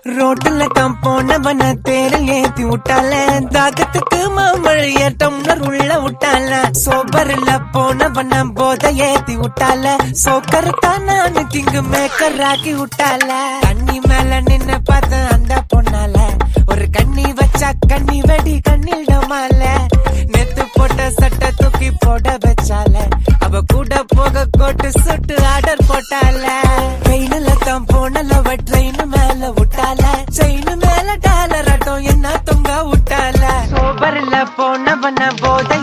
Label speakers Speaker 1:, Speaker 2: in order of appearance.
Speaker 1: ரோட்டுல தான் போனவன தேரில் ஏத்தி விட்டால தாகத்துக்கு மாமழைய டம்ளர் உள்ள விட்டால சோபர்ல போனவன போத ஏத்தி விட்டால சோக்கர் தான் நானு கிங்கு மேக்கர் ஆக்கி விட்டால கண்ணி மேல நின்னு பார்த்த அந்த பொண்ணால ஒரு கண்ணி வச்சா கண்ணி வெடி கண்ணில் டமால நேத்து போட்ட சட்டை தூக்கி போட வச்சால அவ கூட போக கோட்டு சுட்டு ஆர்டர் போட்டால ட்ரெயின்ல தான் போனலவ ட்ரெயின் மேல விட்டால செயின் மேல டாலர் ஆட்டம் என்ன தொங்க விட்டால சோபர்ல போனவன போத